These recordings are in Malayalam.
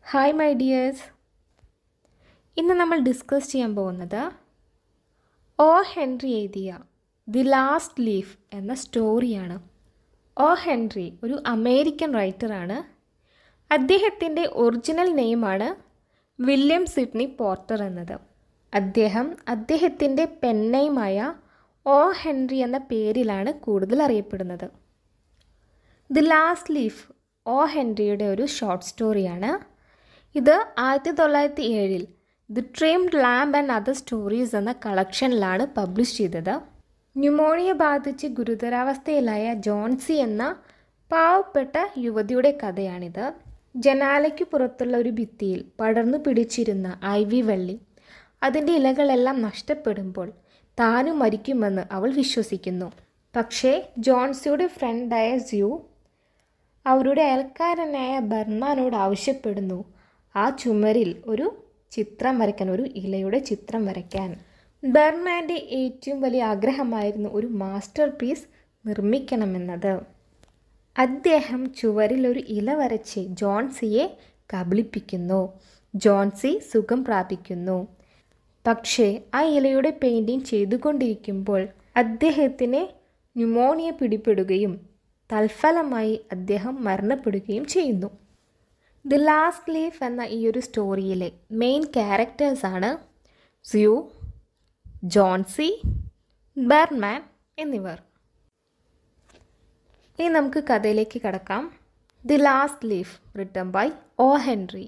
ഹായ് മൈ ഡിയേഴ്സ് ഇന്ന് നമ്മൾ ഡിസ്കസ് ചെയ്യാൻ പോകുന്നത് ഓ ഹെൻറി എഴുതിയ ദി ലാസ്റ്റ് ലീഫ് എന്ന സ്റ്റോറിയാണ് ഓ ഹെൻറി ഒരു അമേരിക്കൻ റൈറ്ററാണ് അദ്ദേഹത്തിൻ്റെ ഒറിജിനൽ നെയിമാണ് വില്യം സിഡ്നി പോർട്ടർ എന്നത് അദ്ദേഹം അദ്ദേഹത്തിൻ്റെ പെൻനെയിമായ ഓ ഹെൻറി എന്ന പേരിലാണ് കൂടുതൽ അറിയപ്പെടുന്നത് ദി ലാസ്റ്റ് ലീഫ് ഓ ഹെൻറിയുടെ ഒരു ഷോർട്ട് സ്റ്റോറിയാണ് ഇത് ആയിരത്തി തൊള്ളായിരത്തി ഏഴിൽ the Trimmed Lamp and Other Stories എന്ന കളക്ഷനിലാണ് പബ്ലിഷ് ചെയ്തത് ന്യൂമോണിയ ബാധിച്ച് ഗുരുതരാവസ്ഥയിലായ ജോൺസി എന്ന പാവപ്പെട്ട യുവതിയുടെ കഥയാണിത് ജനാലയ്ക്ക് പുറത്തുള്ള ഒരു ഭിത്തിയിൽ പടർന്നു പിടിച്ചിരുന്ന ഐവി വള്ളി അതിൻ്റെ ഇലകളെല്ലാം നഷ്ടപ്പെടുമ്പോൾ താനും മരിക്കുമെന്ന് അവൾ വിശ്വസിക്കുന്നു പക്ഷേ ജോൺസിയുടെ ഫ്രണ്ടായ സ്യൂ അവരുടെ അയൽക്കാരനായ ബർമാനോട് ആവശ്യപ്പെടുന്നു ആ ചുമരിൽ ഒരു ചിത്രം വരയ്ക്കാൻ ഒരു ഇലയുടെ ചിത്രം വരയ്ക്കാൻ ബർമാൻ്റെ ഏറ്റവും വലിയ ആഗ്രഹമായിരുന്നു ഒരു മാസ്റ്റർ പീസ് നിർമ്മിക്കണമെന്നത് അദ്ദേഹം ചുവരിൽ ഒരു ഇല വരച്ച് ജോൺസിയെ കബളിപ്പിക്കുന്നു ജോൺസി സുഖം പ്രാപിക്കുന്നു പക്ഷേ ആ ഇലയുടെ പെയിൻറ്റിങ് ചെയ്തുകൊണ്ടിരിക്കുമ്പോൾ അദ്ദേഹത്തിന് ന്യൂമോണിയ പിടിപെടുകയും തൽഫലമായി അദ്ദേഹം മരണപ്പെടുകയും ചെയ്യുന്നു ദി ലാസ്റ്റ് ലീഫ് എന്ന ഈ ഒരു സ്റ്റോറിയിലെ മെയിൻ ക്യാരക്ടേഴ്സാണ് സ്യൂ ജോൺസി ബർമാൻ എന്നിവർ ഇനി നമുക്ക് കഥയിലേക്ക് കടക്കാം the Last Leaf written by O Henry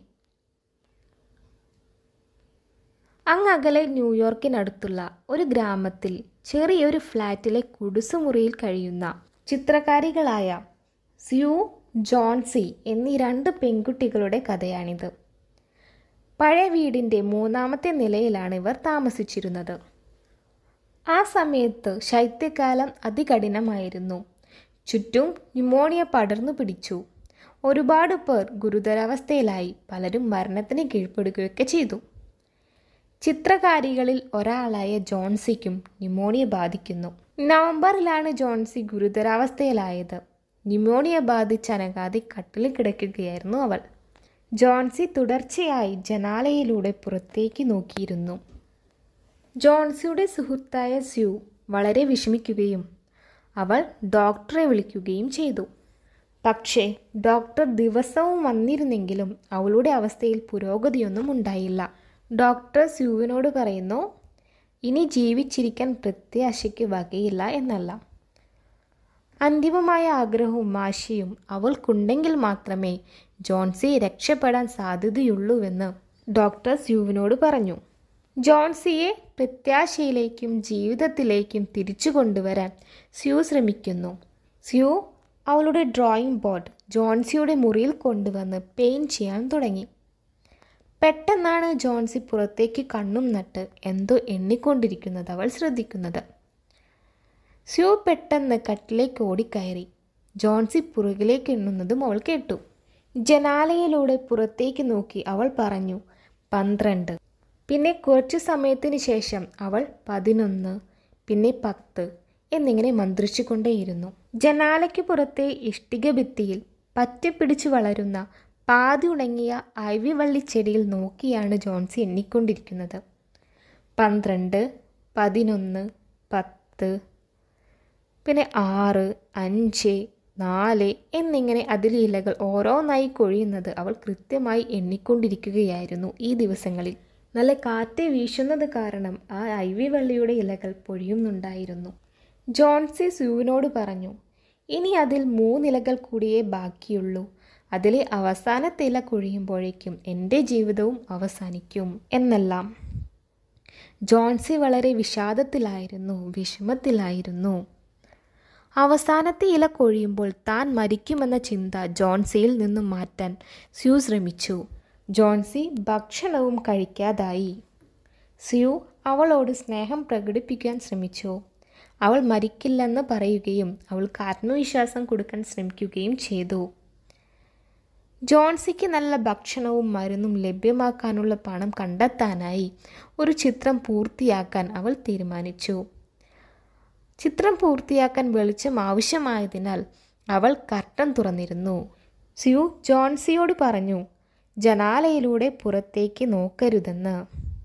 അങ്ങകലെ ന്യൂയോർക്കിനടുത്തുള്ള ഒരു ഗ്രാമത്തിൽ ചെറിയൊരു ഫ്ലാറ്റിലെ കുടുസുമുറിയിൽ കഴിയുന്ന ചിത്രകാരികളായ സ്യൂ ജോൺസി എന്നീ രണ്ട് പെൺകുട്ടികളുടെ കഥയാണിത് പഴയ വീടിൻ്റെ മൂന്നാമത്തെ നിലയിലാണ് ഇവർ താമസിച്ചിരുന്നത് ആ സമയത്ത് ശൈത്യകാലം അതികഠിനമായിരുന്നു ചുറ്റും ന്യൂമോണിയ പടർന്നു പിടിച്ചു ഒരുപാട് പേർ ഗുരുതരാവസ്ഥയിലായി പലരും മരണത്തിന് കീഴ്പ്പെടുകയൊക്കെ ചെയ്തു ചിത്രകാരികളിൽ ഒരാളായ ജോൺസിക്കും ന്യൂമോണിയ ബാധിക്കുന്നു നവംബറിലാണ് ജോൺസി ഗുരുതരാവസ്ഥയിലായത് ന്യൂമോണിയ ബാധിച്ച് അനങ്ങാതെ കട്ടിലിൽ കിടക്കുകയായിരുന്നു അവൾ ജോൺസി തുടർച്ചയായി ജനാലയിലൂടെ പുറത്തേക്ക് നോക്കിയിരുന്നു ജോൺസിയുടെ സുഹൃത്തായ സ്യൂ വളരെ വിഷമിക്കുകയും അവൾ ഡോക്ടറെ വിളിക്കുകയും ചെയ്തു പക്ഷേ ഡോക്ടർ ദിവസവും വന്നിരുന്നെങ്കിലും അവളുടെ അവസ്ഥയിൽ പുരോഗതിയൊന്നും ഉണ്ടായില്ല ഡോക്ടർ സ്യൂവിനോട് പറയുന്നു ഇനി ജീവിച്ചിരിക്കാൻ പ്രത്യാശയ്ക്ക് വകയില്ല എന്നല്ല അന്തിമമായ ആഗ്രഹവും വാശിയും അവൾക്കുണ്ടെങ്കിൽ മാത്രമേ ജോൺസി രക്ഷപ്പെടാൻ സാധ്യതയുള്ളൂവെന്ന് ഡോക്ടർ സ്യൂവിനോട് പറഞ്ഞു ജോൺസിയെ പ്രത്യാശയിലേക്കും ജീവിതത്തിലേക്കും തിരിച്ചു കൊണ്ടുവരാൻ സ്യൂ ശ്രമിക്കുന്നു സ്യൂ അവളുടെ ഡ്രോയിങ് ബോർഡ് ജോൺസിയുടെ മുറിയിൽ കൊണ്ടുവന്ന് പെയിൻറ് ചെയ്യാൻ തുടങ്ങി പെട്ടെന്നാണ് ജോൺസി പുറത്തേക്ക് കണ്ണും നട്ട് എന്തോ എണ്ണിക്കൊണ്ടിരിക്കുന്നത് അവൾ ശ്രദ്ധിക്കുന്നത് സ്യൂ പെട്ടെന്ന് കട്ടിലേക്ക് ഓടിക്കയറി ജോൺസി പുറകിലേക്ക് എണ്ണുന്നതും അവൾ കേട്ടു ജനാലയിലൂടെ പുറത്തേക്ക് നോക്കി അവൾ പറഞ്ഞു പന്ത്രണ്ട് പിന്നെ കുറച്ചു സമയത്തിന് ശേഷം അവൾ പതിനൊന്ന് പിന്നെ പത്ത് എന്നിങ്ങനെ മന്ത്രിച്ചുകൊണ്ടേയിരുന്നു ജനാലയ്ക്ക് പുറത്തെ ഇഷ്ടിക ഭിത്തിയിൽ പറ്റിപ്പിടിച്ചു വളരുന്ന പാതി ഉണങ്ങിയ ഐവി വള്ളിച്ചെടിയിൽ നോക്കിയാണ് ജോൺസി എണ്ണിക്കൊണ്ടിരിക്കുന്നത് പന്ത്രണ്ട് പതിനൊന്ന് പത്ത് പിന്നെ ആറ് അഞ്ച് നാല് എന്നിങ്ങനെ അതിലെ ഇലകൾ ഓരോന്നായി കൊഴിയുന്നത് അവൾ കൃത്യമായി എണ്ണിക്കൊണ്ടിരിക്കുകയായിരുന്നു ഈ ദിവസങ്ങളിൽ നല്ല കാറ്റ് വീശുന്നത് കാരണം ആ ഐവി വള്ളിയുടെ ഇലകൾ പൊഴിയുന്നുണ്ടായിരുന്നു ജോൺസി സ്യൂവിനോട് പറഞ്ഞു ഇനി അതിൽ മൂന്നിലകൾ കൂടിയേ ബാക്കിയുള്ളൂ അതിലെ അവസാനത്തെ ഇല കൊഴിയുമ്പോഴേക്കും എൻ്റെ ജീവിതവും അവസാനിക്കും എന്നെല്ലാം ജോൺസി വളരെ വിഷാദത്തിലായിരുന്നു വിഷമത്തിലായിരുന്നു അവസാനത്തെ ഇല കൊഴിയുമ്പോൾ താൻ മരിക്കുമെന്ന ചിന്ത ജോൺസിയിൽ നിന്നും മാറ്റാൻ സ്യൂ ശ്രമിച്ചു ജോൺസി ഭക്ഷണവും കഴിക്കാതായി സ്യൂ അവളോട് സ്നേഹം പ്രകടിപ്പിക്കാൻ ശ്രമിച്ചു അവൾ മരിക്കില്ലെന്ന് പറയുകയും അവൾക്ക് ആത്മവിശ്വാസം കൊടുക്കാൻ ശ്രമിക്കുകയും ചെയ്തു ജോൺസിക്ക് നല്ല ഭക്ഷണവും മരുന്നും ലഭ്യമാക്കാനുള്ള പണം കണ്ടെത്താനായി ഒരു ചിത്രം പൂർത്തിയാക്കാൻ അവൾ തീരുമാനിച്ചു ചിത്രം പൂർത്തിയാക്കാൻ വെളിച്ചം ആവശ്യമായതിനാൽ അവൾ കർട്ടൻ തുറന്നിരുന്നു സ്യൂ ജോൺസിയോട് പറഞ്ഞു ജനാലയിലൂടെ പുറത്തേക്ക് നോക്കരുതെന്ന്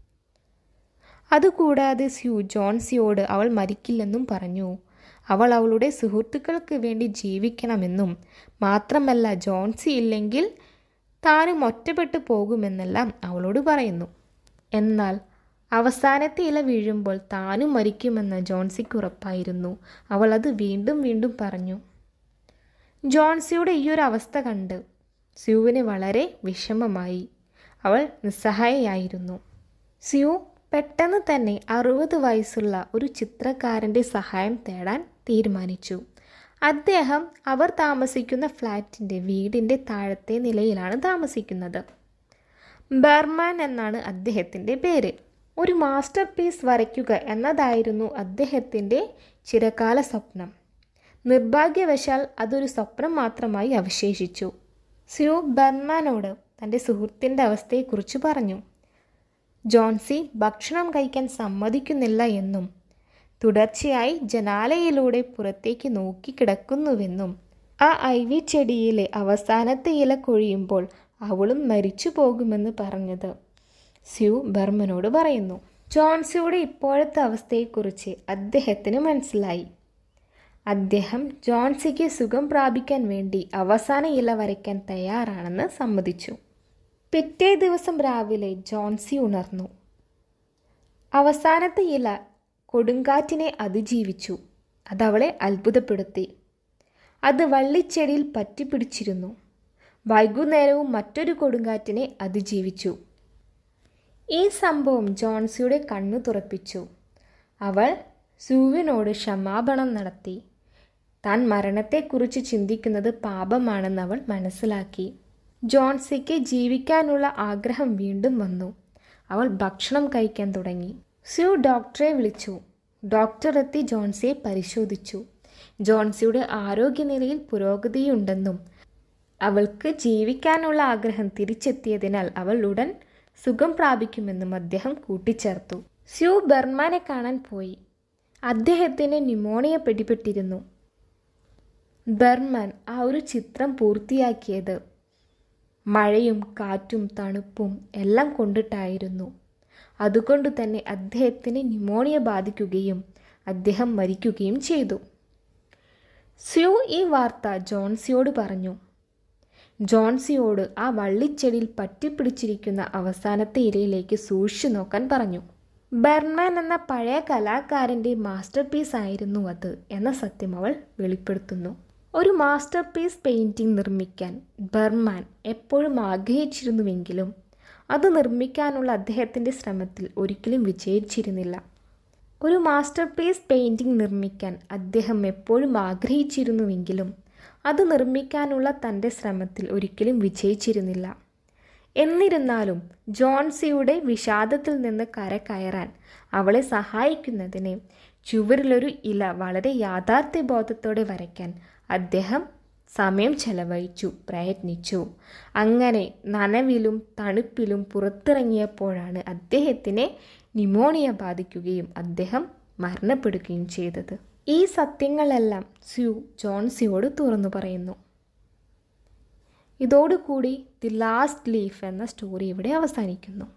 അതുകൂടാതെ സ്യൂ ജോൺസിയോട് അവൾ മരിക്കില്ലെന്നും പറഞ്ഞു അവൾ അവളുടെ സുഹൃത്തുക്കൾക്ക് വേണ്ടി ജീവിക്കണമെന്നും മാത്രമല്ല ജോൺസി ഇല്ലെങ്കിൽ താനും ഒറ്റപ്പെട്ടു പോകുമെന്നെല്ലാം അവളോട് പറയുന്നു എന്നാൽ അവസാനത്തെ ഇല വീഴുമ്പോൾ താനും മരിക്കുമെന്ന് ജോൺസിക്ക് ഉറപ്പായിരുന്നു അവൾ അത് വീണ്ടും വീണ്ടും പറഞ്ഞു ജോൺസിയുടെ ഈ ഒരു അവസ്ഥ കണ്ട് സ്യൂവിന് വളരെ വിഷമമായി അവൾ നിസ്സഹായയായിരുന്നു സ്യൂ പെട്ടെന്ന് തന്നെ അറുപത് വയസ്സുള്ള ഒരു ചിത്രകാരൻ്റെ സഹായം തേടാൻ തീരുമാനിച്ചു അദ്ദേഹം അവർ താമസിക്കുന്ന ഫ്ലാറ്റിൻ്റെ വീടിൻ്റെ താഴത്തെ നിലയിലാണ് താമസിക്കുന്നത് ബർമാൻ എന്നാണ് അദ്ദേഹത്തിൻ്റെ പേര് ഒരു മാസ്റ്റർ പീസ് വരയ്ക്കുക എന്നതായിരുന്നു അദ്ദേഹത്തിൻ്റെ ചിരകാല സ്വപ്നം നിർഭാഗ്യവശാൽ അതൊരു സ്വപ്നം മാത്രമായി അവശേഷിച്ചു സ്യൂ ബർമാനോട് തൻ്റെ സുഹൃത്തിൻ്റെ അവസ്ഥയെക്കുറിച്ച് പറഞ്ഞു ജോൺസി ഭക്ഷണം കഴിക്കാൻ സമ്മതിക്കുന്നില്ല എന്നും തുടർച്ചയായി ജനാലയിലൂടെ പുറത്തേക്ക് നോക്കിക്കിടക്കുന്നുവെന്നും ആ ഐവി ചെടിയിലെ അവസാനത്തെ ഇല കൊഴിയുമ്പോൾ അവളും മരിച്ചു പോകുമെന്ന് പറഞ്ഞത് സ്യൂ ബർമനോട് പറയുന്നു ജോൺസിയുടെ ഇപ്പോഴത്തെ അവസ്ഥയെക്കുറിച്ച് അദ്ദേഹത്തിന് മനസ്സിലായി അദ്ദേഹം ജോൺസിക്ക് സുഖം പ്രാപിക്കാൻ വേണ്ടി അവസാന ഇല വരയ്ക്കാൻ തയ്യാറാണെന്ന് സമ്മതിച്ചു പിറ്റേ ദിവസം രാവിലെ ജോൺസി ഉണർന്നു അവസാനത്തെ ഇല കൊടുങ്കാറ്റിനെ അതിജീവിച്ചു അതവളെ അത്ഭുതപ്പെടുത്തി അത് വള്ളിച്ചെടിയിൽ പറ്റിപ്പിടിച്ചിരുന്നു വൈകുന്നേരവും മറ്റൊരു കൊടുങ്കാറ്റിനെ അതിജീവിച്ചു ഈ സംഭവം ജോൺസിയുടെ കണ്ണു തുറപ്പിച്ചു അവൾ സൂവിനോട് ക്ഷമാപണം നടത്തി താൻ മരണത്തെക്കുറിച്ച് ചിന്തിക്കുന്നത് പാപമാണെന്ന് അവൾ മനസ്സിലാക്കി ജോൺസിക്ക് ജീവിക്കാനുള്ള ആഗ്രഹം വീണ്ടും വന്നു അവൾ ഭക്ഷണം കഴിക്കാൻ തുടങ്ങി സ്യൂ ഡോക്ടറെ വിളിച്ചു ഡോക്ടർ എത്തി ജോൺസിയെ പരിശോധിച്ചു ജോൺസിയുടെ ആരോഗ്യനിലയിൽ പുരോഗതിയുണ്ടെന്നും അവൾക്ക് ജീവിക്കാനുള്ള ആഗ്രഹം തിരിച്ചെത്തിയതിനാൽ അവൾ ഉടൻ സുഖം പ്രാപിക്കുമെന്നും അദ്ദേഹം കൂട്ടിച്ചേർത്തു സ്യൂ ബർമാനെ കാണാൻ പോയി അദ്ദേഹത്തിന് ന്യൂമോണിയ പിടിപെട്ടിരുന്നു ബർമാൻ ആ ഒരു ചിത്രം പൂർത്തിയാക്കിയത് മഴയും കാറ്റും തണുപ്പും എല്ലാം കൊണ്ടിട്ടായിരുന്നു അതുകൊണ്ട് തന്നെ അദ്ദേഹത്തിന് ന്യൂമോണിയ ബാധിക്കുകയും അദ്ദേഹം മരിക്കുകയും ചെയ്തു സ്യൂ ഈ വാർത്ത ജോൺസിയോട് പറഞ്ഞു ജോൺസിയോട് ആ വള്ളിച്ചെടിയിൽ പറ്റിപ്പിടിച്ചിരിക്കുന്ന അവസാനത്തെ ഇരയിലേക്ക് സൂക്ഷിച്ചു നോക്കാൻ പറഞ്ഞു ബർമാൻ എന്ന പഴയ കലാകാരൻ്റെ മാസ്റ്റർ പീസ് ആയിരുന്നു അത് എന്ന സത്യം അവൾ വെളിപ്പെടുത്തുന്നു ഒരു മാസ്റ്റർ പീസ് പെയിൻറ്റിംഗ് നിർമ്മിക്കാൻ ബർമാൻ എപ്പോഴും ആഗ്രഹിച്ചിരുന്നുവെങ്കിലും അത് നിർമ്മിക്കാനുള്ള അദ്ദേഹത്തിൻ്റെ ശ്രമത്തിൽ ഒരിക്കലും വിജയിച്ചിരുന്നില്ല ഒരു മാസ്റ്റർ പീസ് പെയിൻറ്റിംഗ് നിർമ്മിക്കാൻ അദ്ദേഹം എപ്പോഴും ആഗ്രഹിച്ചിരുന്നുവെങ്കിലും അത് നിർമ്മിക്കാനുള്ള തൻ്റെ ശ്രമത്തിൽ ഒരിക്കലും വിജയിച്ചിരുന്നില്ല എന്നിരുന്നാലും ജോൺസിയുടെ വിഷാദത്തിൽ നിന്ന് കരകയറാൻ അവളെ സഹായിക്കുന്നതിന് ചുവരിലൊരു ഇല വളരെ യാഥാർത്ഥ്യബോധത്തോടെ വരയ്ക്കാൻ അദ്ദേഹം സമയം ചെലവഴിച്ചു പ്രയത്നിച്ചു അങ്ങനെ നനവിലും തണുപ്പിലും പുറത്തിറങ്ങിയപ്പോഴാണ് അദ്ദേഹത്തിനെ ന്യൂമോണിയ ബാധിക്കുകയും അദ്ദേഹം മരണപ്പെടുകയും ചെയ്തത് ഈ സത്യങ്ങളെല്ലാം സ്യൂ ജോൺസിയോട് തുറന്നു പറയുന്നു ഇതോടുകൂടി ദി ലാസ്റ്റ് ലീഫ് എന്ന സ്റ്റോറി ഇവിടെ അവസാനിക്കുന്നു